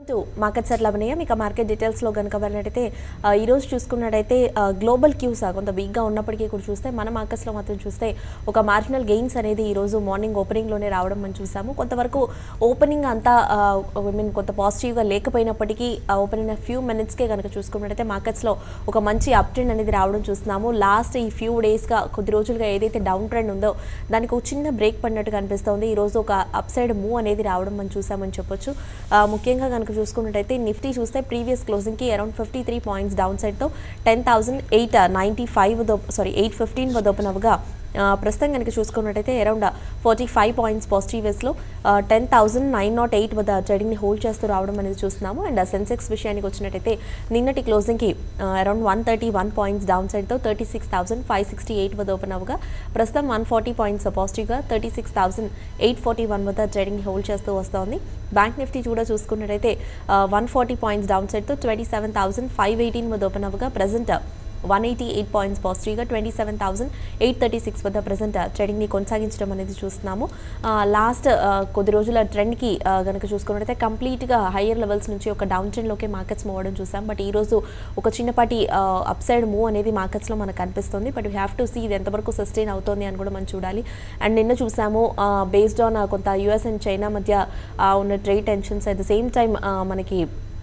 To market set లవనీయ మీకు market డీటెయిల్స్లో కనుక వెళ్ళినట్టయితే ఆ, ఈ రోజు చూసుకున్నట్టయితే ఆ, గ్లోబల్ క్యూస్ ఆ, కొంత వీక్గా ఉన్నప్పటికీ కూడా చూస్తే మన మార్కెట్స్లో మాత్రం చూస్తే ఒక మార్జినల్ గెయిన్స్ అనేది ఈ రోజు మార్నింగ్ ఓపెనింగ్లోనే రావడం మనం చూసాము కొంతవరకు ఓపెనింగ్ అంతా ఐ మీన్ కొంత పాజిటివ్గా లేకపోయినప్పటికీ ఓపెనింగ్ ఫ్యూ మినిట్స్కే కనుక చూసుకున్నట్టయితే మార్కెట్స్లో ఒక మంచి అప్ ట్రెండ్ అనేది రావడం చూస్తున్నాము లాస్ట్ ఈ ఫ్యూ డేస్గా కొద్ది రోజులుగా ఏదైతే డౌన్ ట్రెండ్ ఉందో దానికి ఒక చిన్న బ్రేక్ పడినట్టు కనిపిస్తోంది ఈ రోజు ఒక అప్ సైడ్ మూవ్ అనేది రావడం మనం చూసామని చెప్పొచ్చు ఆ, ముఖ్యంగా కనుక చూసుకున్నట్టయితే నిఫ్టీ చూస్తే ప్రీవియస్ క్లోజింగ్కి around fifty three points down సైడ్తో ten thousand eight ninety five sorry eight fifteen వద్ద ఓపెన్ అవ్వగా ఆ, ప్రస్తుతం కనుక చూసుకున్నట్టయితే around forty five points positive వేస్లో ten thousand nine nought eight వద్ద ట్రేడింగ్ని హోల్డ్ చేస్తూ రావడం అనేది చూస్తున్నాము అండ్ సెన్సెక్స్ విషయానికి వచ్చినట్టయితే నిన్నటి క్లోజింగ్కి around one thirty one points down సైడ్తో thirty six thousand five sixty eight వద్ద ఓపెన్ అవ్వగా ప్రస్తుతం వన్ ఫార్టీ పాయింట్స్ పాజిటివ్గా thirty six thousand eight forty one వద్ద ట్రేడింగ్ని హోల్డ్ చేస్తూ వస్తోంది బ్యాంక్ నిఫ్టీ కూడా చూసుకున్నట్టయితే వన్ ఫార్టీ పాయింట్స్ డౌన్ సైడ్తో twenty seven thousand five eighteen వద్ద ఓపెన్ అవ్వగా present one eighty eight points పాజిటివ్గా twenty seven thousand eight thirty six వద్ద ప్రజెంట్ ట్రేడింగ్ని కొనసాగించడం అనేది చూస్తున్నాము లాస్ట్ కొద్ది రోజుల ట్రెండ్కి కనుక చూసుకున్నట్టయితే కంప్లీట్గా హయ్యర్ లెవెల్స్ నుంచి ఒక డౌన్ ట్రెండ్లోకి మార్కెట్స్ మూవడం చూసాం బట్ ఈ రోజు ఒక చిన్నపాటి అప్ సైడ్ మూవ్ అనేది మార్కెట్స్లో మనకు కనిపిస్తుంది but we have to see ఇది ఎంతవరకు సస్టైన్ అవుతుంది అని కూడా మనం చూడాలి అండ్ నిన్న చూసాము బేస్డ్ ఆన్ కొంత యుఎస్ అండ్ చైనా మధ్య ఆ, ఉన్న trade tensions at the same time మనకి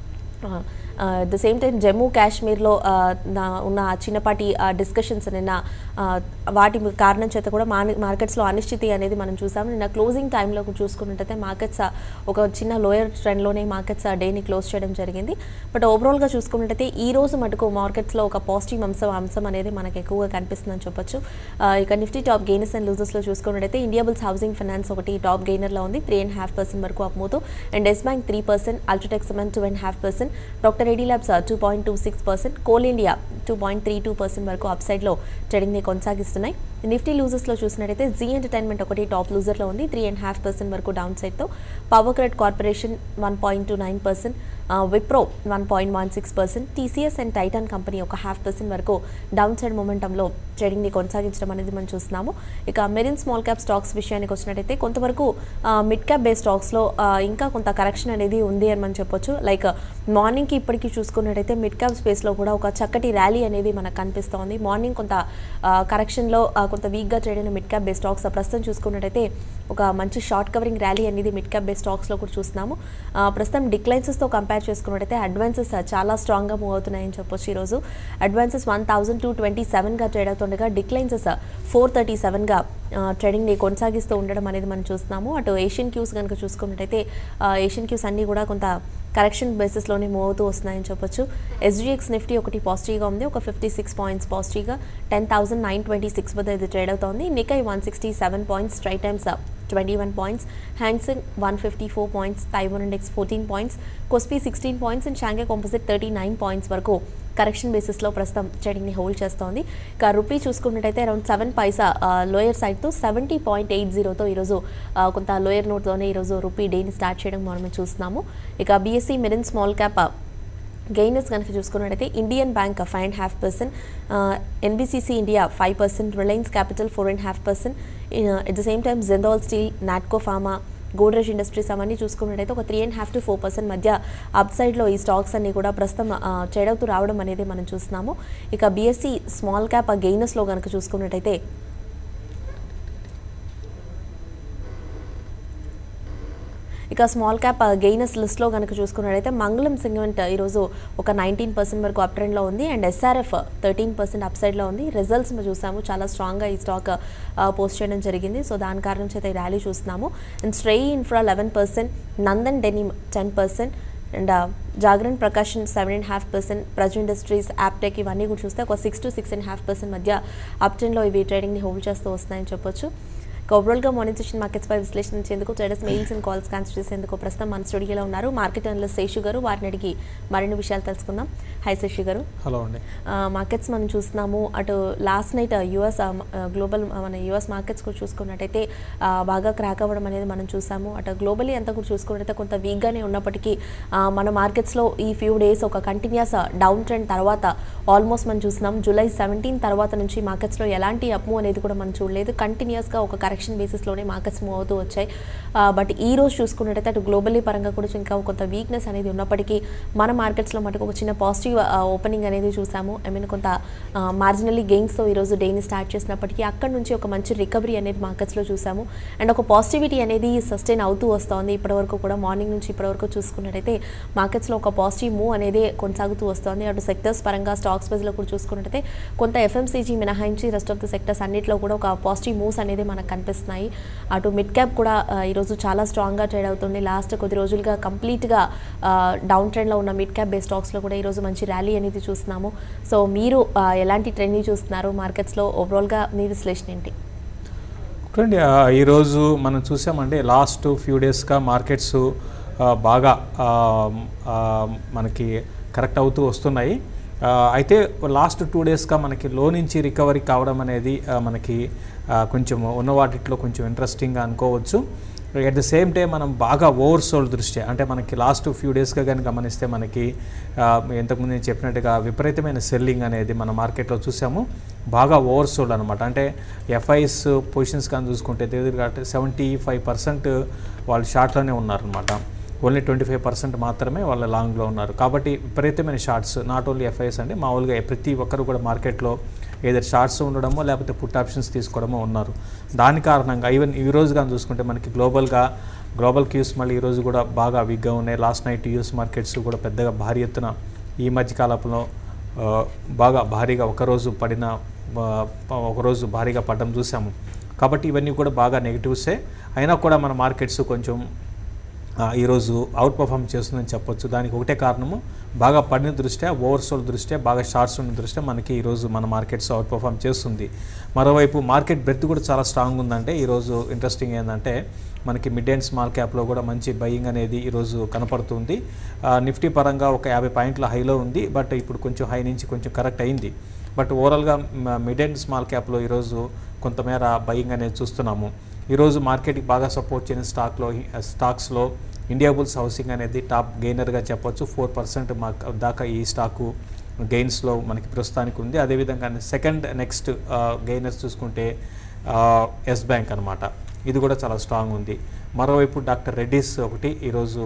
at the same time Jammu కాశ్మీర్లో ఆ, నా- ఉన్న ఆ చిన్నపాటి డిస్కషన్స్ నిన్న ఆ, వాటి కారణం చేత కూడా మార్ మార్కెట్స్లో అనిశ్చితి అనేది మనం చూసాం నిన్న క్లోజింగ్ టైంలో చూసుకున్నట్టయితే మార్కెట్స్ ఆ, ఒక చిన్న లోయర్ ట్రెండ్లోనే మార్కెట్స్ ఆ డేని క్లోజ్ చేయడం జరిగింది బట్ ఓవరాల్గా చూసుకున్నట్టయితే ఈ రోజు మటుకు మార్కెట్స్లో ఒక పాజిటివ్ అంశం అంశం అనేది మనకు ఎక్కువగా కనిపిస్తుందని చెప్పొచ్చు ఆ, ఇక నిఫ్టీ టాప్ గెయినర్స్ అండ్ లూజర్స్లో చూసుకున్నట్టయితే ఇండియాబుల్స్ హౌసింగ్ ఫైనాన్స్ ఒకటి టాప్ గెయినర్లో ఉంది త్రీ అండ్ హాఫ్ పర్సెంట్ వరకు అప్మూతో and Yes bank three percent UltraTech cement two and half percent doctor Reddy labs two point two six percent coal India two point three two percent వరకు అప్సైడ్లో ట్రేడింగ్ని కొనసాగిస్తున్నాయి Nifty లూజర్స్లో చూసినట్టయితే జీ ఎంటర్టైన్మెంట్ ఒకటి top లూజర్లో ఉంది త్రీ అండ్ హాఫ్ పర్సెంట్ వరకు డౌన్ సైడ్తో power cred corporation one point two nine percent Wipro one point one six percent TCS and Titan company ఒక హాఫ్ పర్సెంట్ వరకు డౌన్ సైడ్ మొమెంటంలో ట్రేడింగ్ని కొనసాగించడం అనేది మనం చూస్తున్నాము ఇక మెరిన్ స్మాల్ క్యాప్ స్టాక్స్ విషయానికి వచ్చినట్టయితే కొంతవరకు మిడ్ క్యాప్ బేస్ స్టాక్స్లో ఇంకా కొంత కరెక్షన్ అనేది ఉంది అని మనం చెప్పొచ్చు లైక్ మార్నింగ్కి ఇప్పటికీ చూసుకున్నట్టయితే మిడ్ క్యాప్ స్పేస్లో కూడా ఒక చక్కటి ర్యాలీ అనేది మనకు కనిపిస్తోంది మార్నింగ్ కొంత కరెక్షన్లో కొంత వీక్గా ట్రేడ్ అయిన మిడ్ క్యాప్ బేస్ స్టాక్స్ ప్రస్తుతం చూసుకున్నట్టయితే ఒక మంచి షార్ట్ కవరింగ్ ర్యాలీ అనేది మిడ్ క్యాప్ బేస్ స్టాక్స్లో కూడా చూస్తున్నాము ఆ, ప్రస్తుతం డిక్లైన్సెస్తో కంపేర్ చేసుకున్నట్టయితే అడ్వాన్సెస్ చాలా స్ట్రాంగ్గా మూవ్ అవుతున్నాయని చెప్పొచ్చు ఈరోజు advances one thousand two twenty సెవెన్గా ట్రేడ్ అవుతుండగా డిక్లైన్సెస్ ఫోర్ థర్టీ సెవెన్గా ట్రేడింగ్ని కొనసాగిస్తూ ఉండడం అనేది మనం చూస్తున్నాము అటు ఏషియన్ క్యూస్ కనుక చూసుకున్నట్టయితే ఆ, ఏషియన్ క్యూస్ అన్నీ కూడా కొంత కరెక్షన్ బేసిస్లోనే మూవ్ అవుతూ వస్తున్నాయని చెప్పొచ్చు ఎస్జీఎక్స్ నిఫ్టీ ఒకటి పాజిటివ్గా ఉంది ఒక ఫిఫ్టీ సిక్స్ పాయింట్స్ పాజిటివ్గా ten thousand nine twenty six వద్ద ఇది ట్రేడ్ అవుతోంది Nikkei one sixty seven points ట్రై Times twenty one points Hang Seng one fifty four points Taiwan index fourteen points KOSPI sixteen points and Shanghai composite thirty nine points వరకు correction బేసిస్లో ప్రస్తుతం ట్రేడింగ్ని hold చేస్తోంది ఇక రూపీ చూసుకున్నట్టయితే around seven paisa lower సైడ్తో seventy point eight జీరోతో ఈరోజు ఆ, కొంత లోయర్ నోట్తోనే ఈరోజు రూపీ డేని స్టార్ట్ చేయడం మనం చూస్తున్నాము ఇక BSE mid and small cap gainers కనుక చూసుకున్నట్టయితే Indian bank five and half percent NBCC India five percent Reliance capital four and half percent at the same time Jindal steel Natco pharma Godrej industries అవన్నీ చూసుకున్నట్టయితే ఒక three and half to four percent మధ్య up సైడ్లో ఈ stocks అన్ని కూడా ప్రస్తుతం trade అవుతూ రావడం అనేది మనం చూస్తున్నాము ఇక బీఎస్సీ స్మాల్ క్యాప్ గెయినర్స్లో కనుక చూసుకున్నట్టయితే ఇక స్మాల్ క్యాప్ గెయినర్స్ లిస్ట్లో కనుక చూసుకున్నట్టయితే మంగళం సెగ్మెంట్ ఈరోజు ఒక నైన్టీన్ పర్సెంట్ వరకు అప్ ట్రెండ్లో ఉంది and SRF thirteen percent up సైడ్లో ఉంది రిజల్ట్స్ చూసాము చాలా స్ట్రాంగ్గా ఈ స్టాక్ పోస్ట్ చేయడం జరిగింది సో దాని కారణం చేత ఈ ర్యాలీ చూస్తున్నాము and Srei infra eleven percent Nandan denim ten percent and Jagran Prakashan seven and half percent Praj industries Aptech ఇవన్నీ కూడా చూస్తే ఒక six to six and half percent మధ్య అప్ ట్రెండ్లో ఇవి ట్రేడింగ్ని హోల్డ్ చేస్తూ వస్తున్నాయని చెప్పొచ్చు ఓవరాల్గా మానిటేషన్ మార్కెట్స్ పై విశ్లేషించేందుకు traders mails and calls consider చేసేందుకు ప్రస్తుతం మన స్టూడియోలో ఉన్నారు మార్కెట్ అనలిస్ట్ శేషు గారు వారిని అడిగి మరిన్ని విషయాలు తెలుసుకుందాం హై శేషు గారు హలో అండి మార్కెట్స్ మనం చూస్తున్నాము అటు లాస్ట్ నైట్ యుఎస్ గ్లోబల్ మన యుఎస్ మార్కెట్స్ కూడా చూసుకున్నట్టయితే ఆ, బాగా క్రాక్ అవ్వడం అనేది మనం చూసాము అటు గ్లోబలీ అంతా కూడా చూసుకున్నట్టయితే కొంత వీక్గానే ఉన్నప్పటికీ ఆ, మన మార్కెట్స్లో ఈ ఫ్యూ డేస్ ఒక కంటిన్యూస్ డౌన్ ట్రెండ్ తర్వాత ఆల్మోస్ట్ మనం చూస్తున్నాం జూలై సెవెంటీన్ తర్వాత నుంచి మార్కెట్స్లో ఎలాంటి అప్ము అనేది కూడా మనం చూడలేదు కంటిన్యూస్గా ఒక కరెక్షన్ కరెక్షన్ బేసిస్లోనే మార్కెట్స్ మూవ్ అవుతూ వచ్చాయి బట్ ఈ రోజు చూసుకున్నట్టయితే అటు గ్లోబల్లీ పరంగా కూడా ఇంకా కొంత వీక్నెస్ అనేది ఉన్నప్పటికీ మన మార్కెట్స్లో మటుకు ఒక చిన్న పాజిటివ్ ఓపెనింగ్ అనేది చూసాము ఐ మీన్ కొంత మార్జినల్లీ గెయిన్స్తో ఈరోజు డేని స్టార్ట్ చేసినప్పటికీ అక్కడ నుంచి ఒక మంచి రికవరీ అనేది మార్కెట్స్లో చూసాము అండ్ ఒక పాజిటివిటీ అనేది సస్టైన్ అవుతూ వస్తోంది ఇప్పటివరకు కూడా మార్నింగ్ నుంచి ఇప్పటివరకు చూసుకున్నట్టయితే మార్కెట్స్లో ఒక పాజిటివ్ మూవ్ అనేది కొనసాగుతూ వస్తోంది అటు సెక్టర్స్ పరంగా స్టాక్స్ బేస్లో కూడా చూసుకున్నట్టయితే కొంత ఎఫ్ఎంసీజీ మినహాయించి రెస్ట్ ఆఫ్ ద సెక్టర్స్ అన్నింటిలో కూడా ఒక పాజిటివ్ మూవ్స్ అనేది మనకు కనిపిస్తున్నాయి అటు మిడ్ క్యాప్ కూడా ఆ, ఈరోజు చాలా స్ట్రాంగ్గా ట్రేడ్ అవుతుంది లాస్ట్ కొద్ది రోజులుగా కంప్లీట్గా డౌన్ ట్రెండ్లో ఉన్న మిడ్ క్యాప్ బే స్టాక్స్లో కూడా ఈరోజు మంచి ర్యాలీ అనేది చూస్తున్నాము సో మీరు ఆ, ఎలాంటి ట్రెండ్ని చూస్తున్నారు మార్కెట్స్లో ఓవరాల్గా మీ విశ్లేషణ ఏంటి చూడండి ఆ, ఈరోజు మనం చూసామంటే లాస్ట్ ఫ్యూ డేస్గా మార్కెట్స్ ఆ, బాగా ఆ, ఆ, మనకి కరెక్ట్ అవుతూ వస్తున్నాయి ఆ, అయితే లాస్ట్ టూ డేస్గా మనకి లో నుంచి రికవరీ కావడం అనేది ఆ, మనకి ఆ, కొంచెం ఉన్న వాటిలో కొంచెం ఇంట్రెస్టింగ్గా అనుకోవచ్చు అట్ ద సేమ్ టైం మనం బాగా ఓవర్ సోల్డ్ దృష్ట్యా అంటే మనకి లాస్ట్ ఫ్యూ డేస్గా కానీ గమనిస్తే మనకి ఆ, ఇంతకుముందు నేను చెప్పినట్టుగా విపరీతమైన సెల్లింగ్ అనేది మన మార్కెట్లో చూసాము బాగా ఓవర్ సోల్డ్ అనమాట అంటే ఎఫ్ఐస్ పొజిషన్స్ కానీ చూసుకుంటే దగ్గర సెవెంటీ ఫైవ్ పర్సెంట్ వాళ్ళు షార్ట్లోనే ఉన్నారనమాట ఓన్లీ ట్వంటీ ఫైవ్ పర్సెంట్ మాత్రమే వాళ్ళ లాంగ్లో ఉన్నారు కాబట్టి విపరీతమైన షార్ట్స్ నాట్ ఓన్లీ ఎఫ్ఐఎస్ అంటే మామూలుగా ప్రతి ఒక్కరు కూడా మార్కెట్లో ఏదైతే షార్ట్స్ ఉండడమో లేకపోతే పుట్ ఆప్షన్స్ తీసుకోవడమో ఉన్నారు దాని కారణంగా ఈవెన్ ఈ రోజు కానీ చూసుకుంటే మనకి గ్లోబల్గా గ్లోబల్ క్యూస్ మళ్ళీ ఈ రోజు కూడా బాగా వీక్గా ఉన్నాయి లాస్ట్ నైట్ యూఎస్ మార్కెట్స్ కూడా పెద్దగా భారీ ఎత్తున ఈ మధ్య కాలంలో ఆ, బాగా భారీగా ఒకరోజు పడిన ఆ, ఒకరోజు భారీగా పడడం చూసాము కాబట్టి ఇవన్నీ కూడా బాగా నెగిటివ్సే అయినా కూడా మన మార్కెట్స్ కొంచెం ఆ, ఈరోజు అవుట్ పర్ఫామ్ చేస్తుందని చెప్పొచ్చు దానికి ఒకటే కారణము బాగా పడిన దృష్ట్యా ఓవర్సోల్ దృష్ట్యా బాగా షార్ట్స్ ఉన్న దృష్ట్యా మనకి ఈరోజు మన మార్కెట్స్ అవుట్ పర్ఫామ్ చేస్తుంది మరోవైపు మార్కెట్ బ్రెత్ కూడా చాలా స్ట్రాంగ్ ఉందంటే ఈరోజు ఇంట్రెస్టింగ్ ఏంటంటే మనకి మిడ్ అండ్ స్మాల్ క్యాప్లో కూడా మంచి బయింగ్ అనేది ఈరోజు కనపడుతుంది ఆ, నిఫ్టీ పరంగా ఒక యాభై పాయింట్ల హైలో ఉంది బట్ ఇప్పుడు కొంచెం హై నుంచి కొంచెం కరెక్ట్ అయింది బట్ ఓవరాల్గా మిడ్ అండ్ స్మాల్ క్యాప్లో ఈరోజు కొంతమేర బయింగ్ అనేది చూస్తున్నాము ఈరోజు మార్కెట్కి బాగా సపోర్ట్ చేయని స్టాక్లో స్టాక్స్లో ఇండియా బుల్స్ హౌసింగ్ అనేది టాప్ గెయినర్గా చెప్పొచ్చు ఫోర్ పర్సెంట్ దాకా ఈ స్టాకు గెయిన్స్లో మనకి ప్రస్తుతానికి ఉంది అదేవిధంగా సెకండ్ నెక్స్ట్ గెయినర్స్ చూసుకుంటే ఎస్ బ్యాంక్ అనమాట ఇది కూడా చాలా స్ట్రాంగ్ ఉంది మరోవైపు డాక్టర్ రెడ్డిస్ ఒకటి ఈరోజు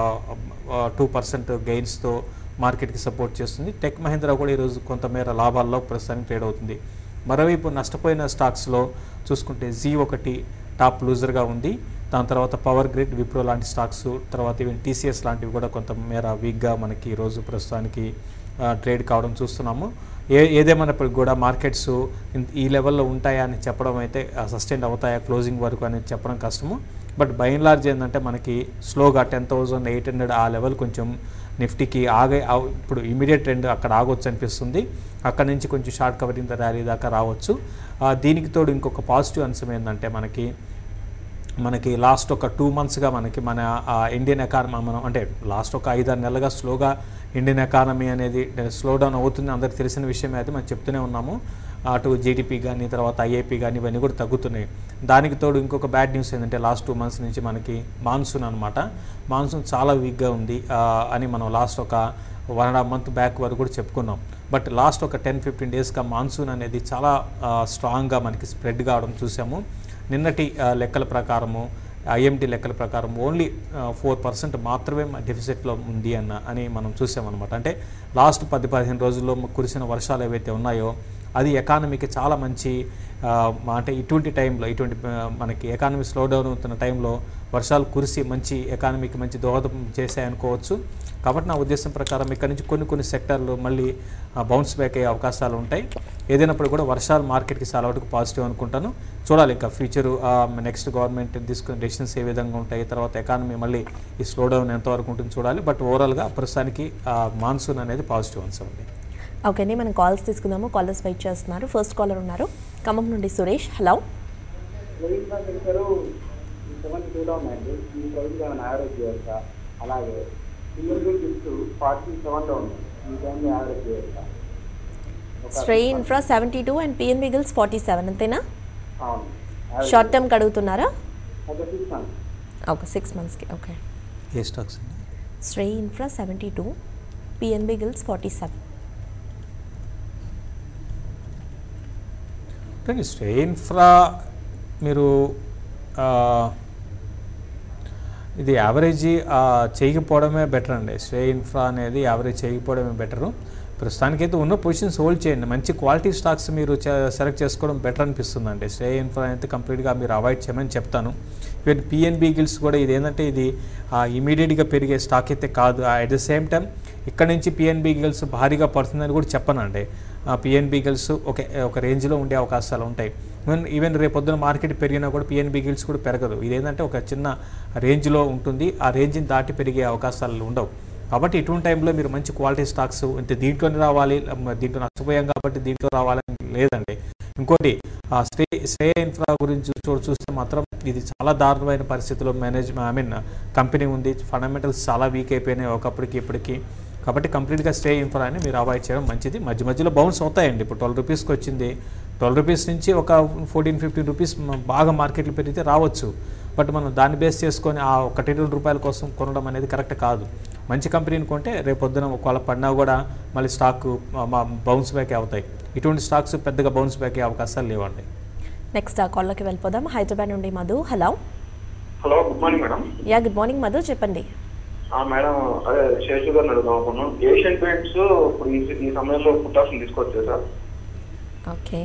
టూ పర్సెంట్ గెయిన్స్తో మార్కెట్కి సపోర్ట్ చేస్తుంది టెక్ మహీంద్రా కూడా ఈరోజు కొంతమేర లాభాల్లో ప్రస్తుతానికి ట్రేడ్ అవుతుంది మరోవైపు నష్టపోయిన స్టాక్స్లో చూసుకుంటే జీ ఒకటి టాప్ లూజర్గా ఉంది దాని తర్వాత పవర్ గ్రిడ్ విప్రో లాంటి స్టాక్స్ తర్వాత ఈవెన్ టీసీఎస్ లాంటివి కూడా కొంతమేర వీక్గా మనకి ఈరోజు ప్రస్తుతానికి ఆ, ట్రేడ్ కావడం చూస్తున్నాము ఏ ఏదేమైనప్పటికీ కూడా మార్కెట్స్ ఇన్- ఈ లెవెల్లో ఉంటాయా అని చెప్పడం అయితే సస్టైన్ అవుతాయా క్లోజింగ్ వరకు అనేది చెప్పడం కష్టము బట్ బై అండ్ లార్జ్ ఏంటంటే మనకి స్లోగా టెన్ థౌజండ్ ఎయిట్ హండ్రెడ్ ఆ లెవెల్ కొంచెం నిఫ్టీకి ఆగే ఆ- ఇప్పుడు ఇమీడియట్ ట్రెండ్ అక్కడ ఆగొచ్చు అనిపిస్తుంది అక్కడ నుంచి కొంచెం షార్ట్ కవరింగ్ ర్యాలీ దాకా రావచ్చు ఆ, దీనికి తోడు ఇంకొక పాజిటివ్ అంశం ఏంటంటే మనకి మనకి లాస్ట్ ఒక టూ మంత్స్గా మనకి మన ఆ, ఇండియన్ ఎకానమీ మనం అంటే లాస్ట్ ఒక ఐదారు నెలలుగా స్లోగా ఇండియన్ ఎకానమీ అనేది స్లో డౌన్ అవుతుంది అందరికి తెలిసిన విషయమే అది మనం చెప్తూనే ఉన్నాము అటు జీడిపి కానీ తర్వాత ఐఏపీ కానీ ఇవన్నీ కూడా తగ్గుతున్నాయి దానికి తోడు ఇంకొక బ్యాడ్ న్యూస్ ఏంటంటే లాస్ట్ టూ మంత్స్ నుంచి మనకి మాన్సూన్ అనమాట మాన్సూన్ చాలా వీక్గా ఉంది ఆ, అని మనం లాస్ట్ ఒక one and half month back వరకు కూడా చెప్పుకున్నాం బట్ లాస్ట్ ఒక టెన్ ఫిఫ్టీన్ డేస్గా మాన్సూన్ అనేది చాలా స్ట్రాంగ్గా మనకి స్ప్రెడ్ కావడం చూసాము నిన్నటి ఆ, లెక్కల ప్రకారము ఐఎంటీ లెక్కల ప్రకారం ఓన్లీ ఫోర్ పర్సెంట్ మాత్రమే డెఫిసిట్లో ఉంది అన్న అని మనం చూసామన్నమాట అంటే లాస్ట్ పది పదిహేను రోజుల్లో కురిసిన వర్షాలు ఏవైతే ఉన్నాయో అది ఎకానమీకి చాలా మంచి ఆ, మా- అంటే ఇటువంటి టైంలో ఇటువంటి ఆ, మనకి ఎకానమీ స్లో డౌన్ అవుతున్న టైంలో వర్షాలు కురిసి మంచి ఎకానమీకి మంచి దోహదం చేశాయనుకోవచ్చు కాబట్టి నా ఉద్దేశం ప్రకారం ఇక్కడ నుంచి కొన్ని కొన్ని సెక్టర్లు మళ్ళీ బౌన్స్ బ్యాక్ అయ్యే అవకాశాలు ఉంటాయి ఏదైనప్పుడు కూడా వర్షాలు మార్కెట్కి చాలా వరకు పాజిటివ్ అనుకుంటాను చూడాలి ఇంకా ఫ్యూచర్ నెక్స్ట్ గవర్నమెంట్ తీసుకునే డెసిషన్స్ ఏ విధంగా ఉంటాయి తర్వాత ఎకానమీ మళ్ళీ ఈ స్లో డౌన్ ఎంతవరకు ఉంటుంది చూడాలి బట్ ఓవరాల్గా ప్రస్తుతానికి మాన్సూన్ అనేది పాజిటివ్ అంశం ఉంది ఓకే అండి మనం కాల్స్ తీసుకుందాము కాలర్స్ వెయిట్ చేస్తున్నారు ఫస్ట్ కాలర్ ఉన్నారు ఖమ్మం నుండి సురేష్ హలో రవీంద్ర శంకరు సెవెన్ టూలో ఉన్నాయండి ఈ ప్రైజ్ ఏమైనా యావరేజ్ చేయొచ్చా అలాగే సింగిల్ బిల్ గిఫ్ట్ ఫార్టీ సెవెన్లో ఉంది ఈ టైంలో యావరేజ్ చేయొచ్చా ఒక- Srei infra seventy two and PNB gilts forty seven అంతేనా అవును యావరేజ్ షార్ట్ టర్మ్కి అడుగుతున్నారా ఒక సిక్స్ మంత్స్ ఓకే సిక్స్ మంత్స్కి ఓకే ఏ స్టాక్స్ అండి Srei infra seventy two PNB gilts forty seven కానీ స్ట్రే ఇన్ఫ్రా మీరు ఆ, ఇది యావరేజ్ ఆ, చేయకపోవడమే బెటర్ అండి శ్రే ఇన్ఫ్రా అనేది యావరేజ్ చేయకపోవడమే బెటరు ప్రస్తుతానికైతే ఉన్న పొజిషన్స్ హోల్డ్ చేయండి మంచి క్వాలిటీ స్టాక్స్ మీరు సెలెక్ట్ చేసుకోవడం బెటర్ అనిపిస్తుంది అండి శ్రే ఇన్ఫ్రా అయితే కంప్లీట్గా మీరు అవాయిడ్ చేయమని చెప్తాను ఈవెన్ పిఎన్బి గిల్స్ కూడా ఇది ఏంటంటే ఇది ఇమీడియట్గా పెరిగే స్టాక్ అయితే కాదు అట్ ద సేమ్ టైం ఇక్కడ నుంచి పిఎన్బి గిల్స్ భారీగా పడుతుందని కూడా చెప్పనండి పిఎన్బి గిల్స్ ఒక ఒక రేంజ్లో ఉండే అవకాశాలు ఉంటాయి ఈవెన్ ఈవెన్ రేపు పొద్దున మార్కెట్ పెరిగినా కూడా పిఎన్బి గిల్స్ కూడా పెరగదు ఇదేంటంటే ఒక చిన్న రేంజ్లో ఉంటుంది ఆ రేంజ్ని దాటి పెరిగే అవకాశాలు ఉండవు కాబట్టి ఇటువంటి టైంలో మీరు మంచి క్వాలిటీ స్టాక్స్ అంటే దీంట్లోనే రావాలి మ, దీంట్లో నష్టపోయాం కాబట్టి దీంట్లో రావాలని లేదండి ఇంకోటి ఆ స్టే స్టే ఇన్ఫ్రా గురించి చూ చూస్తే మాత్రం ఇది చాలా దారుణమైన పరిస్థితిలో మేనేజ్ ఐ మీన్ కంపెనీ ఉంది ఫండమెంటల్స్ చాలా వీక్ అయిపోయినాయి ఒకప్పటికి ఇప్పటికి కాబట్టి కంప్లీట్గా స్టే ఇన్ఫ్రా అని మీరు అవాయిడ్ చేయడం మంచిది మధ్య మధ్యలో బౌన్స్ అవుతాయండి ఇప్పుడు ట్వెల్వ్ రూపీస్కి వచ్చింది ట్వెల్వ్ రూపీస్ నుంచి ఒక ఫోర్టీన్ ఫిఫ్టీన్ రూపీస్ మ- బాగా మార్కెట్లు పెరిగితే రావచ్చు బట్ మనం దాన్ని బేస్ చేసుకొని ఆ ఒకటి రెండు రూపాయల కోసం కొనడం అనేది కరెక్ట్ కాదు మంచి కంపెనీని కొంటే రేపు పొద్దున ఒకవేళ పడినా కూడా మళ్ళీ స్టాక్ బౌన్స్ బ్యాక్ అవుతాయి ఇటువంటి స్టాక్స్ పెద్దగా బౌన్స్ బ్యాక్ అయ్యే అవకాశాలు లేవండి నెక్స్ట్ ఆ కాల్లోకి వెళ్ళిపోదాం హైదరాబాద్ నుండి Madhu hello hello good morning madam yeah good morning Madhu చెప్పండి ఆ, మేడం అదే శేషు గారిని అడుగుదాం అనుకున్నాం ఏషియన్ పెయింట్స్ ఇప్పుడు ఈ ఈ సమయంలో పుట్ ఆప్షన్ తీసుకొచ్చా సార్ ఓకే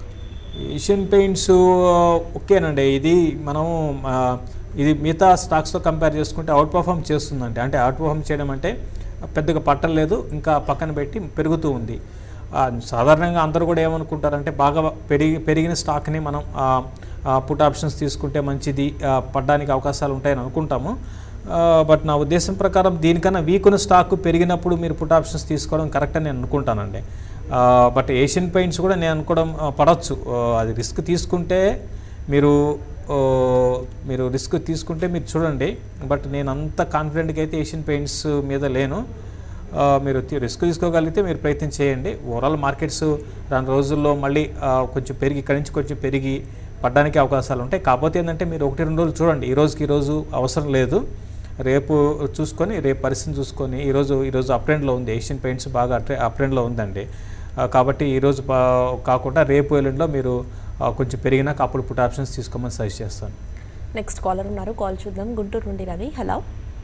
ఏషియన్ పెయింట్స్ ఓకేనండి ఇది మనం ఆ, ఇది మిగతా స్టాక్స్తో కంపేర్ చేసుకుంటే అవుట్ పర్ఫామ్ చేస్తుందండి అంటే అవుట్ పర్ఫామ్ చేయడం అంటే పెద్దగా పట్టలేదు ఇంకా పక్కన పెట్టి పెరుగుతూ ఉంది ఆ, సాధారణంగా అందరూ కూడా ఏమనుకుంటారంటే బాగా పెరిగి పెరిగిన స్టాక్ని మనం పుట్ ఆప్షన్స్ తీసుకుంటే మంచిది ఆ, పడ్డానికి అవకాశాలు ఉంటాయని అనుకుంటాము ఆ, బట్ నా ఉద్దేశం ప్రకారం దీనికన్నా వీక్ ఉన్న స్టాక్ పెరిగినప్పుడు మీరు పుట్ ఆప్షన్స్ తీసుకోవడం కరెక్ట్ అని నేను అనుకుంటానండి ఆ, బట్ ఏషియన్ పెయింట్స్ కూడా నేను అనుకోవడం ఆ, పడవచ్చు ఆ, అది రిస్క్ తీసుకుంటే మీరు ఆ, మీరు రిస్క్ తీసుకుంటే మీరు చూడండి బట్ నేను అంత కాన్ఫిడెంట్గా అయితే ఏషియన్ పెయింట్స్ మీద లేను ఆ, మీరు తి- రిస్క్ తీసుకోగలిగితే మీరు ప్రయత్నం చేయండి ఓవరాల్ మార్కెట్స్ రెండు రోజుల్లో మళ్ళీ ఆ, కొంచెం పెరిగి ఇక్కడి నుంచి కొంచెం పెరిగి పడడానికి అవకాశాలు ఉంటాయి కాకపోతే ఏంటంటే మీరు ఒకటి రెండు రోజులు చూడండి ఈ రోజుకి ఈ రోజు అవసరం లేదు రేపు చూసుకొని రేపు పరిస్థితిని చూసుకొని ఈరోజు ఈరోజు అప్ ట్రెండ్లో ఉంది ఏషియన్ పెయింట్స్ బాగా అప్ ట్రెండ్లో ఉందండి ఆ, కాబట్టి ఈరోజు పా- కాకుండా రేపు ఎల్లుండిలో మీరు ఆ, కొంచెం పెరిగినాక అప్పుడు పుట్ ఆప్షన్స్ తీసుకోమని సజెస్ట్ చేస్తాను నెక్స్ట్ కాలర్ ఉన్నారు కాల్ చూద్దాం గుంటూరు నుండి Ravi hello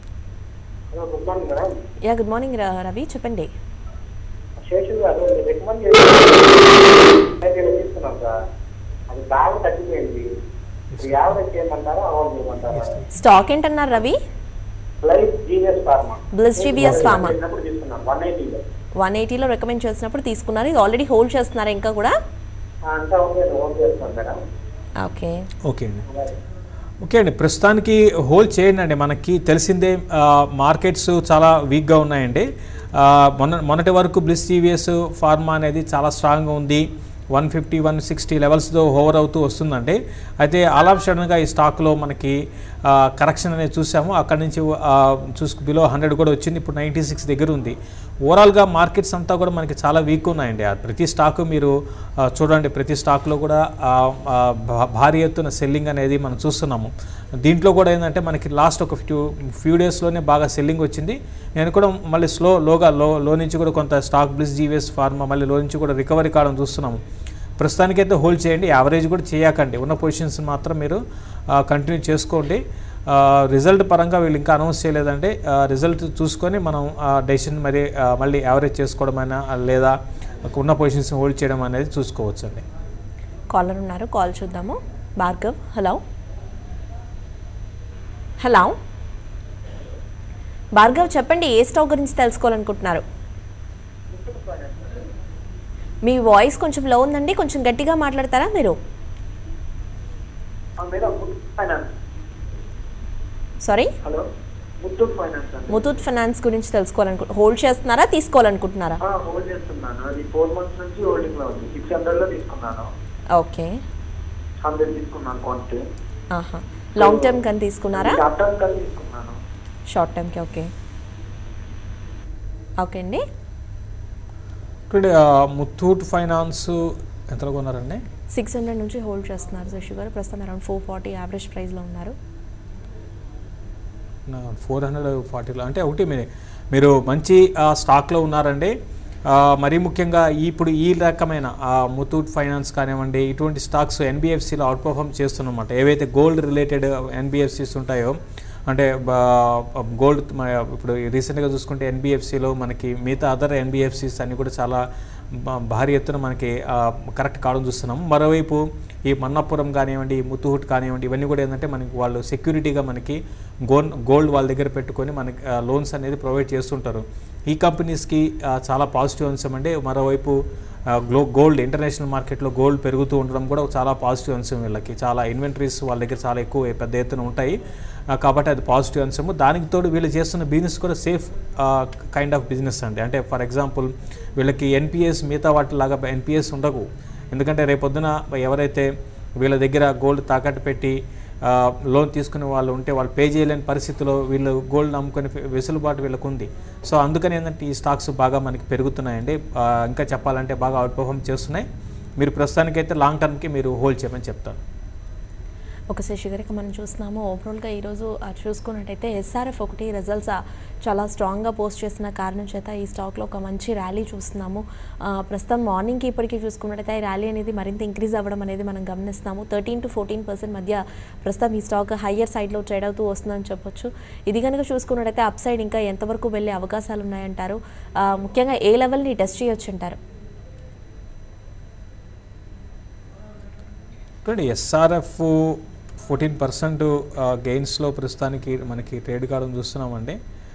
hello good morning madam yeah good morning Ravi చెప్పండి శేషు గారు రికమెండ్ చేసి తీసుకున్నాం సార్ అది బాగా తగ్గిపోయింది యావరేజ్ చేయమంటారా అవాయిడ్ చేయమంటారా స్టాక్ ఏంటన్నారు Ravi life genius pharma Bliss GVS Pharma. చిన్నప్పుడు తీసుకున్నాం వన్ ఎయిటీలో వన్ ఎయిటీలో రికమెండ్ చేసినప్పుడు తీసుకున్నారు ఇది ఆల్రెడీ హోల్డ్ చేస్తున్నారు ఇంకా కూడా అంతా ఉంది ఓన్ చేస్తాం మేడం ఓకే ఓకే అండి ఓకే అండి ప్రస్తుతానికి హోల్డ్ చేయండి అండి మనకి తెలిసిందే ఆ, మార్కెట్స్ చాలా వీక్గా ఉన్నాయండి ఆ, మొన్న మొన్నటి వరకు బ్లిస్ టీవీఎస్ ఫార్మా అనేది చాలా స్ట్రాంగ్గా ఉంది వన్ ఫిఫ్టీ వన్ సిక్స్టీ లెవెల్స్తో ఓవర్ అవుతూ వస్తుందండి అయితే ఆల్ ఆఫ్ సడన్గా ఈ స్టాక్లో మనకి కరెక్షన్ అనేది చూసాము అక్కడి నుంచి ఆ, చూసుకు బిలో హండ్రెడ్ కూడా వచ్చింది ఇప్పుడు నైంటీ సిక్స్ దగ్గర ఉంది ఓవరాల్గా మార్కెట్స్ అంతా కూడా మనకి చాలా వీక్ ఉన్నాయండి ఆ ప్రతి స్టాక్ మీరు ఆ, చూడండి ప్రతి స్టాక్లో కూడా ఆ, ఆ, భా- భారీ ఎత్తున సెల్లింగ్ అనేది మనం చూస్తున్నాము దీంట్లో కూడా ఏంటంటే మనకి లాస్ట్ ఒక ఫ్యూ ఫ్యూ డేస్లోనే బాగా సెల్లింగ్ వచ్చింది నేను కూడా మళ్ళీ స్లో లోగా లో లో నుంచి కూడా కొంత స్టాక్ బ్లిస్ జీవీఎస్ ఫార్మా మళ్ళీ లో నుంచి కూడా రికవరీ కావడం చూస్తున్నాము ప్రస్తుతానికైతే హోల్డ్ చేయండి యావరేజ్ కూడా చేయకండి ఉన్న పొజిషన్స్ మాత్రం మీరు కంటిన్యూ చేసుకోండి రిజల్ట్ పరంగా వీళ్ళు ఇంకా అనౌన్స్ చేయలేదంటే రిజల్ట్ చూసుకొని మనం డెసిషన్ మరి ఆ, మళ్ళీ యావరేజ్ చేసుకోవడం అయినా లేదా ఉన్న పొజిషన్స్ హోల్డ్ చేయడం అనేది చూసుకోవచ్చు అండి కాలర్ ఉన్నారు కాల్ చూద్దాము భార్గవ్ హలో హలో భార్గవ్ చెప్పండి ఏ స్టాక్ గురించి తెలుసుకోవాలనుకుంటున్నారు మీ వాయిస్ కొంచెం లో ఉందండి కొంచెం గట్టిగా మాట్లాడతారా మీరు madam Muthoot finance sorry hello Muthoot finance అండి ముతూత్ ఫైనాన్స్ గురించి తెలుసుకోవాలనుకు హోల్డ్ చేస్తున్నారా తీసుకోవాలనుకుంటున్నారా హోల్డ్ చేస్తున్నాను అది ఫోర్ మంత్స్ నుంచి హోల్డింగ్ లో ఉంది సిక్స్ హండ్రెడ్ లో తీసుకున్నాను ఓకే హండ్రెడ్ తీసుకున్నాను క్వాంటిటీ ఆహా లాంగ్ టర్మ్ కానీ తీసుకున్నారా షార్ట్ టర్మ్ కలిసి తీసుకున్నాను షార్ట్ టర్మ్కి ఓకే ఓకే అండి ఇప్పుడు ముత్తూట్ ఫైనాన్స్ ఎంతలో కొన్నారండి సిక్స్ హండ్రెడ్ నుంచి హోల్డ్ చేస్తున్నారు శశి గారు ప్రస్తుతం అరౌండ్ ఫోర్ ఫార్టీ యావరేజ్ ప్రైస్లో ఉన్నారు ఫోర్ హండ్రెడ్ ఫార్టీలో అంటే ఒకటి మీ- మీరు మంచి ఆ, స్టాక్లో ఉన్నారండి ఆ, మరీ ముఖ్యంగా ఇప్పుడు ఈ రకమైన ఆ, ముతూట్ ఫైనాన్స్ కానివ్వండి ఇటువంటి స్టాక్స్ ఎన్బిఎఫ్సిలో అవుట్ పర్ఫామ్ చేస్తున్నమాట ఏవైతే గోల్డ్ రిలేటెడ్ ఎన్బిఎఫ్సిస్ ఉంటాయో అంటే బా- గోల్డ్ మ- ఇప్పుడు రీసెంట్గా చూసుకుంటే ఎన్బిఎఫ్సిలో మనకి మిగతా అదర్ ఎన్బిఎఫ్సిస్ అన్ని కూడా చాలా బా- భారీ ఎత్తున మనకి ఆ, కరెక్ట్ కావడం చూస్తున్నాము మరోవైపు ఈ మన్నపురం కానివ్వండి ఈ ముతుహుట్ కానివ్వండి ఇవన్నీ కూడా ఏంటంటే మనకి వాళ్ళు సెక్యూరిటీగా మనకి గోల్డ్ గోల్డ్ వాళ్ళ దగ్గర పెట్టుకొని మనకి లోన్స్ అనేది ప్రొవైడ్ చేస్తుంటారు ఈ కంపెనీస్కి ఆ, చాలా పాజిటివ్ అంశం అండి మరోవైపు ఆ, గ్లో గోల్డ్ ఇంటర్నేషనల్ మార్కెట్లో గోల్డ్ పెరుగుతూ ఉండడం కూడా ఒక చాలా పాజిటివ్ అంశం వీళ్ళకి చాలా ఇన్వెంటరీస్ వాళ్ళ దగ్గర చాలా ఎక్కువ పెద్ద ఎత్తున ఉంటాయి ఆ, కాబట్టి అది పాజిటివ్ అంశము దానికి తోడు వీళ్ళు చేస్తున్న బిజినెస్ కూడా సేఫ్ కైండ్ ఆఫ్ బిజినెస్ అండి అంటే ఫర్ ఎగ్జాంపుల్ వీళ్ళకి ఎన్పిఎస్ మిగతా వాటిలాగా ఎన్పిఎస్ ఉండవు ఎందుకంటే రేపొద్దున ఎవరైతే వీళ్ళ దగ్గర గోల్డ్ తాకట్టు పెట్టి ఆ, లోన్ తీసుకునే వాళ్ళు ఉంటే వాళ్ళు పే చేయలేని పరిస్థితిలో వీళ్ళు గోల్డ్ నమ్ముకునే వెసులుబాటు వీళ్ళకు ఉంది సో అందుకని ఏంటంటే ఈ స్టాక్స్ బాగా మనకి పెరుగుతున్నాయండి ఆ, ఇంకా చెప్పాలంటే బాగా అవుట్ పర్ఫామ్ చేస్తున్నాయి మీరు ప్రస్తుతానికైతే లాంగ్ టర్మ్కి మీరు హోల్డ్ చేయమని చెప్తాను ఒక శశిగారికి మనం చూస్తున్నాము ఓవరాల్గా ఈరోజు ఆ, చూసుకున్నట్టయితే ఎస్ఆర్ఎఫ్ ఒకటి రిజల్ట్స్ చాలా స్ట్రాంగ్గా పోస్ట్ చేసిన కారణం చేత ఈ స్టాక్లో ఒక మంచి ర్యాలీ చూస్తున్నాము ఆ, ప్రస్తుతం మార్నింగ్కి ఇప్పటికీ చూసుకున్నట్టయితే ఈ ర్యాలీ అనేది మరింత ఇంక్రీజ్ అవ్వడం అనేది మనం గమనిస్తాము థర్టీన్ టు ఫోర్టీన్ పర్సెంట్ మధ్య ప్రస్తుతం ఈ స్టాక్ హయ్యర్ సైడ్లో ట్రేడ్ అవుతూ వస్తుందని చెప్పొచ్చు ఇది కనుక చూసుకున్నట్టయితే అప్ సైడ్ ఇంకా ఎంతవరకు వెళ్ళే అవకాశాలు ఉన్నాయంటారు ఆ, ముఖ్యంగా ఏ లెవెల్ని టెస్ట్ చేయొచ్చు అంటారు చూడండి ఎస్ఆర్ఎఫ్ ఫోర్టీన్ పర్సెంట్ గెయిన్స్లో ప్రస్తుతానికి మనకి ట్రేడ్ కావడం చూస్తున్నామండి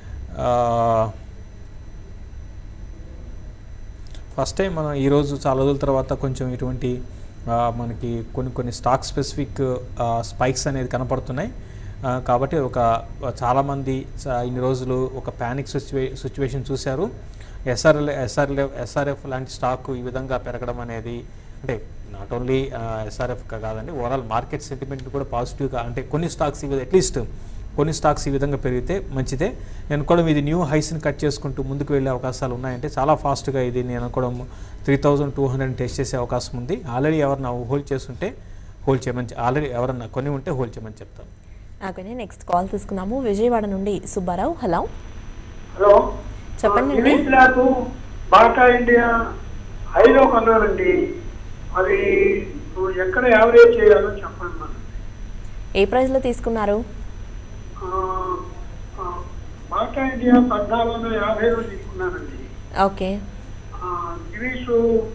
ఫస్ట్ టైం మనం ఈరోజు చాలా రోజుల తర్వాత కొంచెం ఇటువంటి ఆ, మనకి కొన్ని కొన్ని స్టాక్ స్పెసిఫిక్ స్పైక్స్ అనేది కనపడుతున్నాయి ఆ, కాబట్టి ఒక చాలామంది చా- ఇన్ని రోజులు ఒక ప్యానిక్ సిచ్యువే సిచ్యువేషన్ చూశారు ఎస్ఆర్ఎల్ ఎస్ఆర్ఎల్ ఎస్ఆర్ఎఫ్ లాంటి స్టాక్ ఈ విధంగా పెరగడం అనేది అంటే నాట్ ఓన్లీ ఎస్ఆర్ఎఫ్ కాదండి ఓవరాల్ మార్కెట్ సెంటిమెంట్ కూడా పాజిటివ్గా అంటే కొన్ని స్టాక్స్ ఈ అట్లీస్ట్ కొన్ని స్టాక్స్ ఈ విధంగా పెరిగితే మంచిదే నేను అనుకోవడం ఇది న్యూ హైస్ని కట్ చేసుకుంటూ ముందుకు వెళ్ళే అవకాశాలు ఉన్నాయంటే చాలా ఫాస్ట్గా ఇది నేను అనుకోవడం three thousand two hundred test చేసే అవకాశం ఉంది ఆల్రెడీ ఎవరన్నా హోల్డ్ చేస్తుంటే హోల్డ్ చేయమని ఆల్రెడీ ఎవరన్నా కొని ఉంటే హోల్డ్ చేయమని చెప్తాను ఓకే నెక్స్ట్ కాల్ తీసుకుందాము విజయవాడ నుండి సుబ్బారావు హలో హలో చెప్పండి అండి. దిలీప్ బ్లాక్ బాటా ఇండియా హైలో కొన్నానండి అది ఇప్పుడు ఎక్కడ యావరేజ్ చేయాలో చెప్పండి నాకు ఏ ప్రైస్లో తీసుకున్నారు ఆ, ఆ, బాటా ఇండియా పద్నాలుగు వందల యాభైలో తీసుకున్నానండి ఓకే ఆ, దిలీష్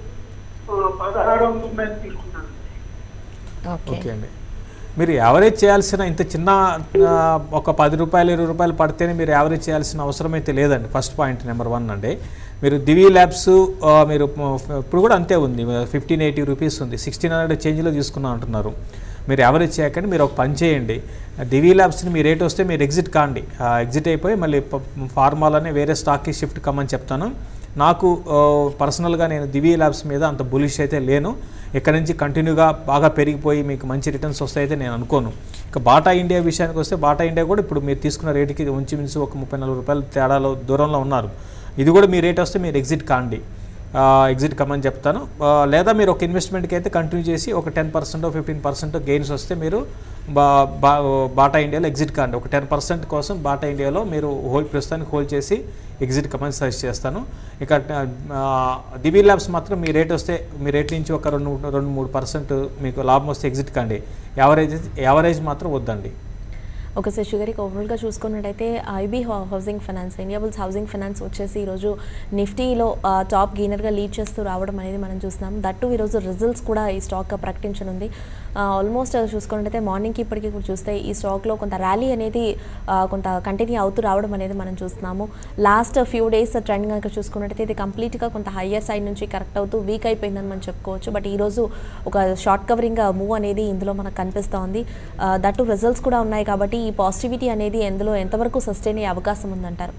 ఆ, పదహారు వందల మీద తీసుకున్నానండి ఓకే ఓకే అండి మీరు యావరేజ్ చేయాల్సిన ఇంత చిన్న ఆ, ఒక పది రూపాయలు ఇరవై రూపాయలు పడితేనే మీరు యావరేజ్ చేయాల్సిన అవసరం అయితే లేదండి ఫస్ట్ పాయింట్ నెంబర్ వన్ అండి మీరు దివి ల్యాబ్స్ ఆ, మీరు మ- ఇప్పుడు కూడా అంతే ఉంది ఫిఫ్టీన్ ఎయిటీ రూపీస్ ఉంది సిక్స్టీన్ హండ్రెడ్ చేంజ్లో తీసుకున్నా అంటున్నారు మీరు యావరేజ్ చేయకండి మీరు ఒక పని చేయండి దివి ల్యాబ్స్ని మీ రేట్ వస్తే మీరు ఎగ్జిట్ కాండి ఎగ్జిట్ అయిపోయి మళ్ళీ ప- ఫార్మాలోనే వేరే స్టాక్కి షిఫ్ట్ కమ్మని చెప్తాను నాకు పర్సనల్గా నేను దివి ల్యాబ్స్ మీద అంత బులిష్ అయితే లేను ఇక్కడ నుంచి కంటిన్యూగా బాగా పెరిగిపోయి మీకు మంచి రిటర్న్స్ వస్తాయితే నేను అనుకోను ఇక బాటా ఇండియా విషయానికి వస్తే బాటా ఇండియా కూడా ఇప్పుడు మీరు తీసుకున్న రేటుకి ఉంచుమించు ఒక ముప్పై నలభై రూపాయల తేడాలో దూరంలో ఉన్నారు ఇది కూడా మీ రేట్ వస్తే మీరు ఎగ్జిట్ కాండి ఎగ్జిట్ కమ్మని చెప్తాను ఆ, లేదా మీరు ఒక ఇన్వెస్ట్మెంట్కి అయితే కంటిన్యూ చేసి ఒక ten percent fifteen percent gains వస్తే మీరు బా బా బాటా ఇండియాలో ఎగ్జిట్ కాండి ఒక టెన్ పర్సెంట్ కోసం బాటా ఇండియాలో మీరు హోల్డ్ ప్రస్తుతానికి హోల్డ్ చేసి ఎగ్జిట్ కమ్మని సజెస్ట్ చేస్తాను ఇక ఆ, దివి ల్యాబ్స్ మాత్రం మీ రేట్ వస్తే మీ రేట్ నుంచి ఒక రెండు రెండు మూడు పర్సెంట్ మీకు లాభం వస్తే ఎగ్జిట్ కాండి యావరేజ్ యావరేజ్ మాత్రం వద్దండి ఒక శశి గారికి ఓవరాల్గా చూసుకున్నట్టయితే IB housing finance Indiabulls housing finance వచ్చేసి ఈరోజు నిఫ్టీలో ఆ, టాప్ గెయినర్గా లీడ్ చేస్తూ రావడం అనేది మనం చూస్తున్నాం దట్టు ఈరోజు రిజల్ట్స్ కూడా ఈ స్టాక్ ప్రకటించనుంది ఆ, ఆల్మోస్ట్ చూసుకున్నట్టయితే మార్నింగ్కి ఇప్పటికీ కూడా చూస్తే ఈ స్టాక్లో కొంత ర్యాలీ అనేది ఆ, కొంత కంటిన్యూ అవుతూ రావడం అనేది మనం చూస్తున్నాము లాస్ట్ ఫ్యూ డేస్ ట్రెండ్ కనుక చూసుకున్నట్టయితే ఇది కంప్లీట్గా కొంత హయ్యర్ సైడ్ నుంచి కరెక్ట్ అవుతూ వీక్ అయిపోయిందని మనం చెప్పుకోవచ్చు బట్ ఈరోజు ఒక షార్ట్ కవరింగ్ మూవ్ అనేది ఇందులో మనకు కనిపిస్తోంది ఆ, దట్టు రిజల్ట్స్ కూడా ఉన్నాయి కాబట్టి ఈ పాజిటివిటీ అనేది ఎందులో ఎంతవరకు సస్టైన్ అయ్యే అవకాశం ఉందంటారు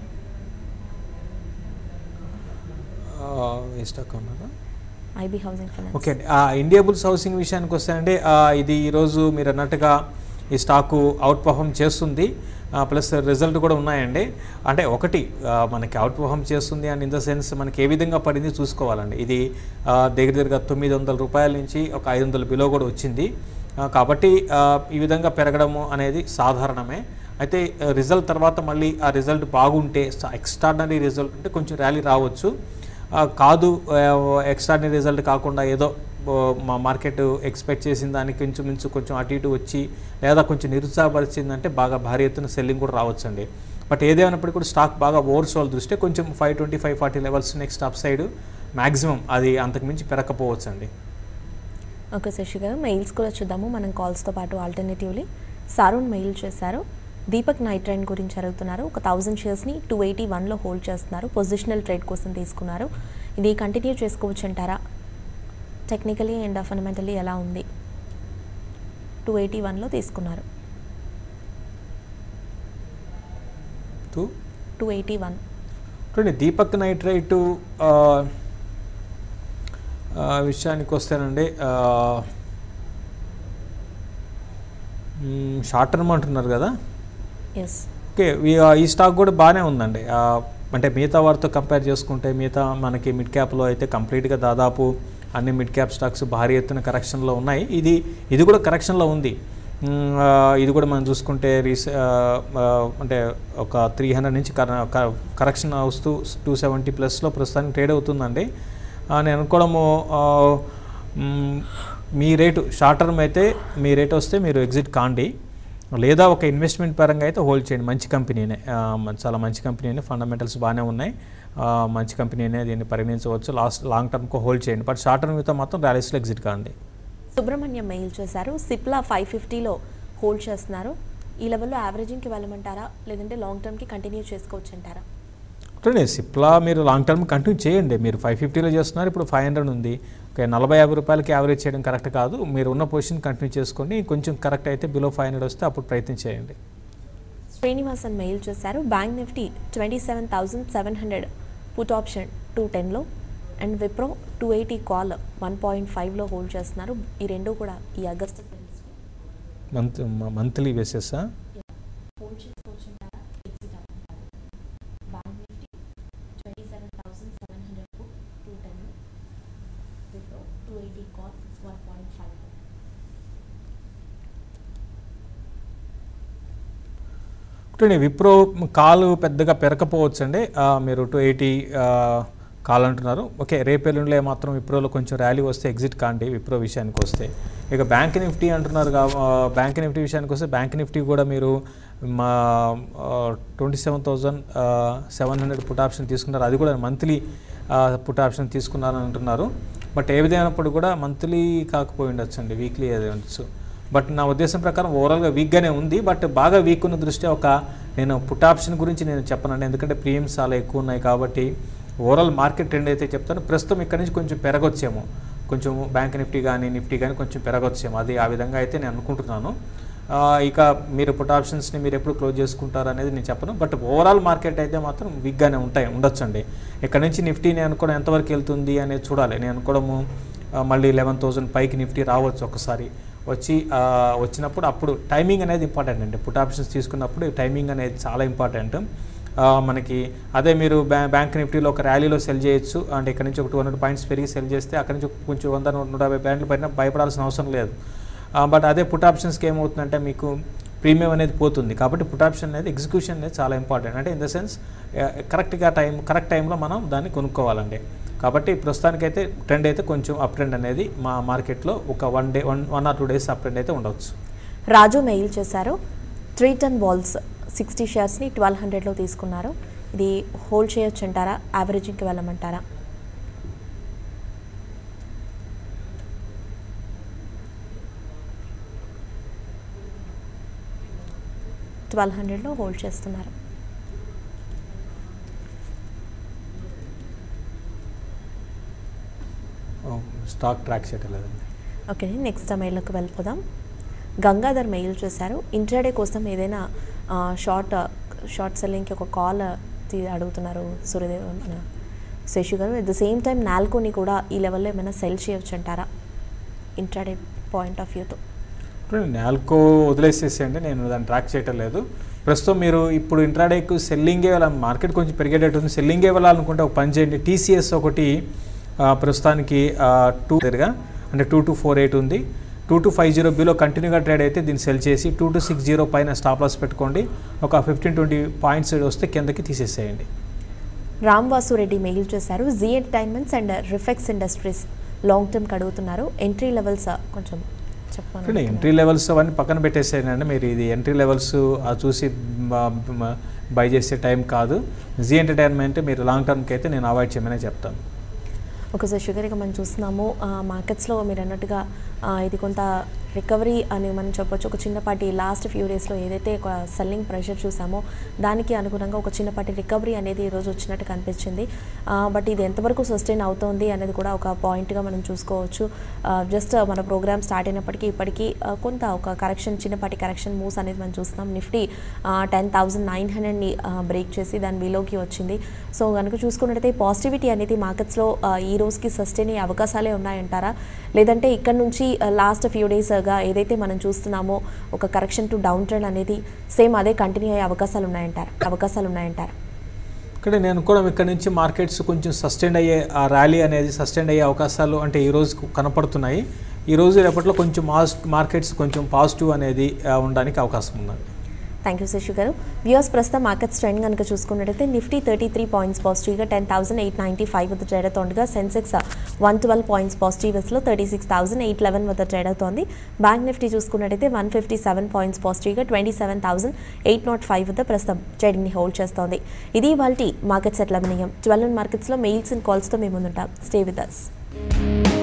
ఏ స్టాక్ అన్నారా ఐబీ హౌసింగ్ ఫైనాన్స్ ఓకే అండి ఆ ఇండియాబుల్స్ హౌసింగ్ విషయానికి వస్తానంటే ఆ, ఇది ఈరోజు మీరు అన్నట్టుగా ఈ స్టాకు అవుట్ పర్ఫామ్ చేస్తుంది ప్లస్ రిజల్ట్ కూడా ఉన్నాయండి అంటే ఒకటి ఆ, మనకి అవుట్ పర్ఫామ్ చేస్తుంది అండ్ ఇన్ ద సెన్స్ మనకి ఏ విధంగా పడింది చూసుకోవాలండి ఇది ఆ, దగ్గర దగ్గరగా తొమ్మిది వందల రూపాయల నుంచి ఒక ఐదు వందల బిలో కూడా వచ్చింది ఆ, కాబట్టి ఆ, ఈ విధంగా పెరగడము అనేది సాధారణమే అయితే రిజల్ట్ తర్వాత మళ్ళీ ఆ రిజల్ట్ బాగుంటే ఎక్స్ట్రాడనరీ రిజల్ట్ ఉంటే కొంచెం ర్యాలీ రావచ్చు ఆ, కాదు ఎక్స్ట్రాడినరీ రిజల్ట్ కాకుండా ఏదో ఓ, మా మార్కెట్ ఎక్స్పెక్ట్ చేసిన దానికి కొంచెం మించు కొంచెం అటు ఇటు వచ్చి లేదా కొంచెం నిరుత్సాహపరిచిందంటే బాగా భారీ ఎత్తున సెల్లింగ్ కూడా రావచ్చండి బట్ ఏదేమైనప్పటికీ కూడా స్టాక్ బాగా ఓవర్సోల్ దృష్టి కొంచెం five twenty five forty levels next upside maximum అది అంతకుమించి పెరగకపోవచ్చు అండి ఓకే శశి గారు మెయిల్స్ కూడా చూద్దాము మనం కాల్స్తో పాటు ఆల్టర్నేటివ్లీ సారూన్ మెయిల్ చేశారు దీపక్ నైట్ ట్రైన్ గురించి అడుగుతున్నారు ఒక థౌజండ్ షేర్స్ని టూ ఎయిటీ వన్లో హోల్డ్ చేస్తున్నారు పొజిషనల్ ట్రేడ్ కోసం తీసుకున్నారు ఇది కంటిన్యూ చేసుకోవచ్చు అంటారా టెక్నికలీ అండ్ ఫండమెంటలీ ఎలా ఉంది టూ ఎయిటీ వన్లో తీసుకున్నారు టూ టూ ఎయిటీ వన్ చూడండి దీపక్ నైట్రైట్ విషయానికి వస్తేనండి షార్ట్ టర్మ్ అంటున్నారు కదా ఎస్ ఓకే ఈ- ఆ, ఈ స్టాక్ కూడా బాగానే ఉందండి ఆ, అంటే మిగతా వారితో కంపేర్ చేసుకుంటే మిగతా మనకి మిడ్ క్యాప్లో అయితే కంప్లీట్గా దాదాపు అన్ని మిడ్ క్యాప్ స్టాక్స్ భారీ ఎత్తున కరెక్షన్లో ఉన్నాయి ఇది ఇది కూడా కరెక్షన్లో ఉంది మ్, ఆ, ఇది కూడా మనం చూసుకుంటే రీసె ఆ, ఆ, అంటే ఒక త్రీ హండ్రెడ్ నుంచి కర- క- కరెక్షన్ వస్తూ టూ సెవెంటీ ప్లస్లో ప్రస్తుతానికి ట్రేడ్ అవుతుందండి ఆ, నేను అనుకోవడము ఆ, మ్, మీ రేటు షార్ట్ టర్మ్ అయితే మీ రేట్ వస్తే మీరు ఎగ్జిట్ కాండి లేదా ఒక ఇన్వెస్ట్మెంట్ పరంగా అయితే హోల్డ్ చేయండి మంచి కంపెనీనే ఆ, మ- చాలా మంచి కంపెనీనే ఫండమెంటల్స్ బాగానే ఉన్నాయి ఆ, మంచి కంపెనీనే దీన్ని పరిగణించవచ్చు లాస్ట్ లాంగ్ టర్మ్కి హోల్డ్ చేయండి బట్ షార్ట్ టర్మ్ అయితే మాత్రం ర్యాలీస్లో ఎగ్జిట్ కాండి సుబ్రహ్మణ్యం మెయిల్ చేశారు సిప్లా ఫైవ్ ఫిఫ్టీలో హోల్డ్ చేస్తున్నారు ఈ లెవెల్లో యావరేజింగ్కి వెళ్ళమంటారా లేదంటే లాంగ్ టర్మ్కి కంటిన్యూ చేసుకోవచ్చు అంటారా చూడండి సిప్లా మీరు లాంగ్ టర్మ్ కంటిన్యూ చేయండి మీరు ఫైవ్ ఫిఫ్టీలో చేస్తున్నారు ఇప్పుడు ఫైవ్ హండ్రెడ్ ఉంది ఓకే నలభై యాభై రూపాయలకి యావరేజ్ చేయడం కరెక్ట్ కాదు మీరు ఉన్న పొజిషన్ కంటిన్యూ చేసుకోండి కొంచెం కరెక్ట్ అయితే బిలో ఫైవ్ హండ్రెడ్ వస్తే అప్పుడు ప్రయత్నం చేయండి శ్రీనివాసన్ మెయిల్ చేశారు bank Nifty twenty seven thousand seven hundred put option two టెన్లో and Wipro two eighty call one point ఫైవ్లో హోల్డ్ చేస్తున్నారు ఈ రెండు కూడా ఈ August month monthly basis hold చేసుకోవచ్చు అంటారా ఎగ్జిట్ అవ్వమంటారా bank Nifty twenty seven thousand seven hundred put two ten Wipro two eighty call one point five చూడండి విప్రో కాలు పెద్దగా పెరకపోవచ్చు అండి ఆ, మీరు టూ ఎయిటీ కాల్ అంటున్నారు ఓకే రేపెల్లుండిలో మాత్రం విప్రోలో కొంచెం ర్యాలీ వస్తే ఎగ్జిట్ కాండి విప్రో విషయానికి వస్తే ఇక బ్యాంక్ నిఫ్టీ అంటున్నారు కా బ్యాంక్ నిఫ్టీ విషయానికి వస్తే బ్యాంక్ నిఫ్టీ కూడా మీరు మా twenty seven thousand seven hundred put option తీసుకున్నారు అది కూడా మంత్లీ పుట్ ఆప్షన్ తీసుకున్నారని అంటున్నారు బట్ ఏ విధమైనప్పుడు కూడా మంత్లీ కాకపోయి ఉండొచ్చు అండి వీక్లీ అదే ఉండొచ్చు బట్ నా ఉద్దేశం ప్రకారం ఓవరాల్గా వీక్గానే ఉంది బట్ బాగా వీక్ ఉన్న దృష్ట్యా ఒక నేను పుట్ ఆప్షన్ గురించి నేను చెప్పనండి ఎందుకంటే ప్రీమియమ్స్ చాలా ఎక్కువ ఉన్నాయి కాబట్టి ఓవరాల్ మార్కెట్ ట్రెండ్ అయితే చెప్తాను ప్రస్తుతం ఇక్కడ నుంచి కొంచెం పెరగొచ్చేమో కొంచెం బ్యాంక్ నిఫ్టీ కానీ నిఫ్టీ కానీ కొంచెం పెరగొచ్చేమో అది ఆ విధంగా అయితే నేను అనుకుంటున్నాను ఆ, ఇక మీరు పుట్ ఆప్షన్స్ని మీరు ఎప్పుడు క్లోజ్ చేసుకుంటారు అనేది నేను చెప్పను బట్ ఓవరాల్ మార్కెట్ అయితే మాత్రం వీక్గానే ఉంటాయి ఉండొచ్చండి ఇక్కడ నుంచి నిఫ్టీ నేను అనుకోవడం ఎంతవరకు వెళ్తుంది అనేది చూడాలి నేను అనుకోవడము ఆ, మళ్ళీ లెవెన్ థౌసండ్ పైకి నిఫ్టీ రావచ్చు ఒకసారి వచ్చి ఆ, వచ్చినప్పుడు అప్పుడు టైమింగ్ అనేది ఇంపార్టెంట్ అండి పుట్ ఆప్షన్స్ తీసుకున్నప్పుడు టైమింగ్ అనేది చాలా ఇంపార్టెంట్ ఆ, మనకి అదే మీరు బ్యా బ్యాంక్ నిఫ్టీలో ఒక ర్యాలీలో సెల్ చేయొచ్చు అంటే ఇక్కడ నుంచి ఒక టూ హండ్రెడ్ పాయింట్స్ పెరిగి సెల్ చేస్తే అక్కడ నుంచి కొంచెం వంద నూట నూట యాభై పాయింట్లు పడినా భయపడాల్సిన అవసరం లేదు బట్ అదే పుట్ ఆప్షన్స్కి ఏమవుతుందంటే మీకు ప్రీమియం అనేది పోతుంది కాబట్టి పుట్ ఆప్షన్ అనేది ఎగ్జిక్యూషన్ అనేది చాలా ఇంపార్టెంట్ అంటే ఇన్ ద సెన్స్ కరెక్ట్గా టైం కరెక్ట్ టైంలో మనం దాన్ని కొనుక్కోవాలండి కాబట్టి ప్రస్తుతానికైతే ట్రెండ్ అయితే కొంచెం అప్ ట్రెండ్ అనేది మా మార్కెట్లో ఒక one day one one or two days up trend అయితే ఉండవచ్చు రాజు మెయిల్ చేశారు త్రీ టన్ బాల్స్ సిక్స్టీ షేర్స్ని ట్వెల్వ్ హండ్రెడ్లో తీసుకున్నారు ఇది హోల్డ్ చేయొచ్చు అంటారా యావరేజింగ్కి వెళ్ళమంటారా ట్వెల్వ్ హండ్రెడ్లో హోల్డ్ చేస్తున్నారు స్టాక్ ట్రాక్ చేయటం లేదండి ఓకే నెక్స్ట్ మెయిల్లోకి వెళ్ళిపోదాం గంగాధర్ మెయిల్ చేశారు ఇంట్రాడే కోసం ఏదైనా ఆ, షార్ట్ షార్ట్ సెల్లింగ్కి ఒక కాల్ తీ- అడుగుతున్నారు సూర్యదేవ్ మన శశి గారు అట్ ద సేమ్ టైం నాల్కోని కూడా ఈ లెవెల్లో ఏమైనా సెల్ చేయొచ్చు అంటారా ఇంట్రాడే పాయింట్ ఆఫ్ వ్యూతో చూడండి నాల్కో వదిలేసేసేయండి నేను దాన్ని ట్రాక్ చేయటం లేదు ప్రస్తుతం మీరు ఇప్పుడు ఇంట్రాడేకు సెల్లింగే వెళ్ళాలి మార్కెట్ కొంచెం పెరిగేటట్టు ఉంది సెల్లింగే వెళ్ళాలనుకుంటే ఒక పని చేయండి టీసీఎస్ ఒకటి ఆ, ప్రస్తుతానికి టూ దగ్గరగా అంటే టూ టు ఫోర్ ఎయిట్ ఉంది two to five zero below కంటిన్యూగా ట్రేడ్ అయితే దీన్ని సెల్ చేసి టూ టు సిక్స్ జీరో పైన స్టాప్ లాస్ పెట్టుకోండి ఒక ఫిఫ్టీన్ ట్వంటీ పాయింట్స్ వస్తే కిందకి తీసేసేయండి రామ్వాసు రెడ్డి మెయిల్ చేశారు Zee entertainments and Refex industries long term అడుగుతున్నారు ఎంట్రీ లెవెల్స్ కొంచెం చెప్పండి చూడండి ఎంట్రీ లెవెల్స్ అవన్నీ పక్కన పెట్టేసేయండి మీరు ఇది ఎంట్రీ లెవెల్స్ ఆ చూసి బై చేసే టైం కాదు జీ ఎంటర్టైన్మెంట్ మీరు లాంగ్ టర్మ్కి అయితే నేను అవాయిడ్ చేయమని చెప్తాను ఒకసారి షుగర్ ఇక మనం చూస్తున్నాము మార్కెట్స్లో మీరు అన్నట్టుగా ఆ, ఇది కొంత రికవరీ అని మనం చెప్పొచ్చు ఒక చిన్నపాటి లాస్ట్ ఫ్యూ డేస్లో ఏదైతే ఒక సెల్లింగ్ ప్రెషర్ చూసామో దానికి అనుగుణంగా ఒక చిన్నపాటి రికవరీ అనేది ఈరోజు వచ్చినట్టు కనిపించింది బట్ ఇది ఎంతవరకు సస్టైన్ అవుతోంది అనేది కూడా ఒక పాయింట్గా మనం చూసుకోవచ్చు జస్ట్ మన ప్రోగ్రామ్ స్టార్ట్ అయినప్పటికీ ఇప్పటికీ ఆ, కొంత ఒక కరెక్షన్ చిన్నపాటి కరెక్షన్ మూవ్స్ అనేది మనం చూస్తున్నాం నిఫ్టీ టెన్ థౌజండ్ నైన్ హండ్రెడ్ని బ్రేక్ చేసి దాని బిలోకి వచ్చింది సో కనుక చూసుకున్నట్టయితే పాజిటివిటీ అనేది మార్కెట్స్లో ఈ రోజుకి సస్టైన్ అయ్యే అవకాశాలే ఉన్నాయంటారా లేదంటే ఇక్కడ నుంచి లాస్ట్ ఫ్యూ డేస్గా ఏదైతే మనం చూస్తున్నామో ఒక కరెక్షన్ టు డౌన్ ట్రెండ్ అనేది సేమ్ అదే కంటిన్యూ అయ్యే అవకాశాలు ఉన్నాయంటారా అవకాశాలు ఉన్నాయంటారా ఇక్కడ నేను కూడా ఇక్కడ నుంచి మార్కెట్స్ కొంచెం సస్టైన్ అయ్యే ఆ ర్యాలీ అనేది సస్టైన్ అయ్యే అవకాశాలు అంటే ఈ రోజు కనపడుతున్నాయి ఈ రోజు రేపట్లో కొంచెం మాస్ మార్కెట్స్ కొంచెం పాజిటివ్ అనేది ఆ, ఉండడానికి అవకాశం ఉందండి థ్యాంక్ యూ శశి గారు వ్యూస్ ప్రస్తుతం మార్కెట్స్ ట్రెండ్ కనుక చూసుకున్నట్టయితే నిఫ్టీ థర్టీ త్రీ పాయింట్స్ పాజిటివ్గా ten thousand eight ninety five వద్ద ట్రేడ్ అవుతుండగా సెన్సెక్స్ వన్ ట్వెల్వ్ పాయింట్స్ పాజిటివ్స్లో thirty six thousand eight eleven వద్ద ట్రేడ్ అవుతోంది బ్యాంక్ నిఫ్టీ చూసుకున్నట్టయితే వన్ ఫిఫ్టీ సెవెన్ పాయింట్స్ పాజిటివ్గా twenty seven thousand eight nought five వద్ద ప్రస్తుతం ట్రేడింగ్ని హోల్డ్ చేస్తోంది ఇది వాళ్ళ మార్కెట్ సెటిల్ అభినయం ట్వెల్వ్ మార్కెట్స్లో మెయిల్స్ అండ్ కాల్స్తో మేము ముందుంటాం స్టే విత్ అస్